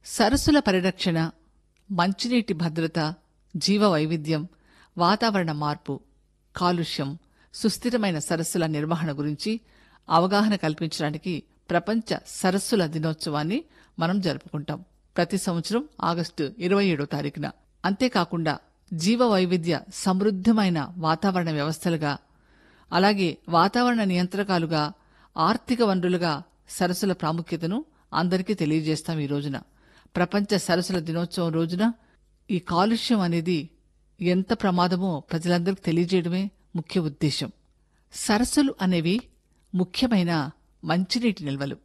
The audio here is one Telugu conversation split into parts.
సరస్సుల పరిరక్షణ మంచినీటి భద్రత జీవ వైవిధ్యం వాతావరణ మార్పు కాలుష్యం సుస్థిరమైన సరస్సుల నిర్వహణ గురించి అవగాహన కల్పించడానికి ప్రపంచ సరస్సుల దినోత్సవాన్ని మనం జరుపుకుంటాం ప్రతి సంవత్సరం ఆగస్టు ఇరవై ఏడో తారీఖున అంతేకాకుండా జీవ వైవిధ్య సమృద్ధమైన వాతావరణ వ్యవస్థలుగా అలాగే వాతావరణ నియంత్రకాలుగా ఆర్థిక వనరులుగా సరస్సుల ప్రాముఖ్యతను అందరికీ తెలియజేస్తాం ఈ రోజున ప్రపంచ సరస్సుల దినోత్సవం రోజున ఈ కాలుష్యం అనేది ఎంత ప్రమాదమో ప్రజలందరికీ తెలియజేయడమే ముఖ్య ఉద్దేశం సరస్సులు అనేవి ముఖ్యమైన మంచినీటి నిల్వలు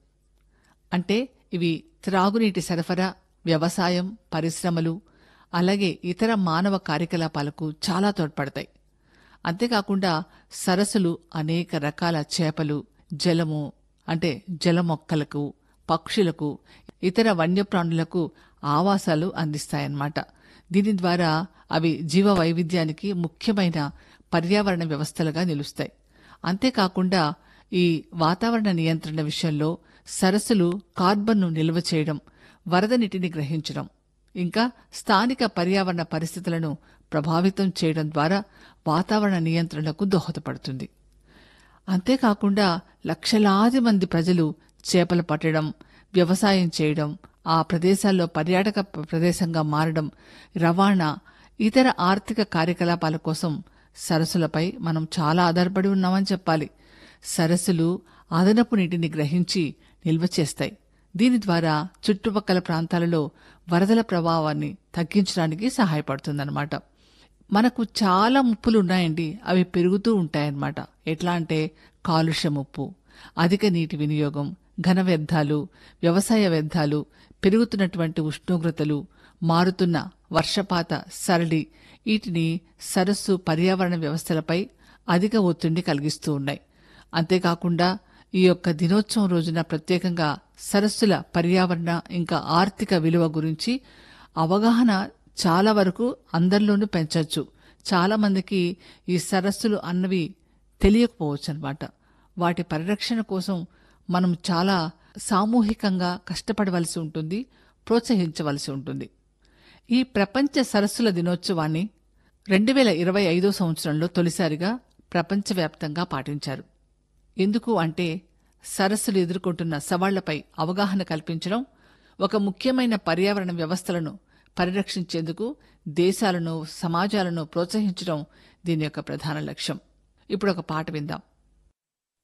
అంటే ఇవి త్రాగునీటి సరఫరా వ్యవసాయం పరిశ్రమలు అలాగే ఇతర మానవ కార్యకలాపాలకు చాలా తోడ్పడతాయి అంతేకాకుండా సరస్సులు అనేక రకాల చేపలు జలము అంటే జల మొక్కలకు పక్షులకు ఇతర వన్యప్రాణులకు ఆవాసాలు అందిస్తాయన్నమాట దీని ద్వారా అవి జీవ వైవిధ్యానికి ముఖ్యమైన పర్యావరణ వ్యవస్థలుగా నిలుస్తాయి అంతేకాకుండా ఈ వాతావరణ నియంత్రణ విషయంలో సరస్సులు కార్బన్ను నిల్వ చేయడం వరద నీటిని గ్రహించడం ఇంకా స్థానిక పర్యావరణ పరిస్థితులను ప్రభావితం చేయడం ద్వారా వాతావరణ నియంత్రణకు దోహదపడుతుంది అంతేకాకుండా లక్షలాది మంది ప్రజలు చేపలు పట్టడం వ్యవసాయం చేయడం ఆ ప్రదేశాల్లో పర్యాటక ప్ర- ప్రదేశంగా మారడం రవాణా ఇతర ఆర్థిక కార్యకలాపాల కోసం సరస్సులపై మనం చాలా ఆధారపడి ఉన్నామని చెప్పాలి సరస్సులు అదనపు నీటిని గ్రహించి నిల్వ చేస్తాయి దీని ద్వారా చుట్టుపక్కల ప్రాంతాలలో వరదల ప్రభావాన్ని తగ్గించడానికి సహాయపడుతుందన్నమాట మనకు చాలా ముప్పులు ఉన్నాయండి అవి పెరుగుతూ ఉంటాయన్నమాట ఎట్లా అంటే కాలుష్య ముప్పు అధిక నీటి వినియోగం ఘన వ్యర్థాలు వ్యవసాయ వ్యర్థాలు పెరుగుతున్నటువంటి ఉష్ణోగ్రతలు మారుతున్న వర్షపాత సరళి వీటిని సరస్సు పర్యావరణ వ్యవస్థలపై అధిక ఒత్తిడిని కలిగిస్తూ ఉన్నాయి అంతేకాకుండా ఈ యొక్క దినోత్సవం రోజున ప్రత్యేకంగా సరస్సుల పర్యావరణ ఇంకా ఆర్థిక విలువ గురించి అవగాహన చాలా వరకు అందరిలోనూ పెంచవచ్చు చాలా మందికి ఈ సరస్సులు అన్నవి తెలియకపోవచ్చు అనమాట వాటి పరిరక్షణ కోసం మనం చాలా సామూహికంగా కష్టపడవలసి ఉంటుంది ప్రోత్సహించవలసి ఉంటుంది ఈ ప్రపంచ సరస్సుల దినోత్సవాన్ని రెండు వేల ఇరవై ఐదో సంవత్సరంలో తొలిసారిగా ప్రపంచవ్యాప్తంగా పాటించారు ఎందుకు అంటే సరస్సులు ఎదుర్కొంటున్న సవాళ్లపై అవగాహన కల్పించడం ఒక ముఖ్యమైన పర్యావరణ వ్యవస్థలను పరిరక్షించేందుకు దేశాలను సమాజాలను ప్రోత్సహించడం దీని యొక్క ప్రధాన లక్ష్యం ఇప్పుడు ఒక పాట విందాం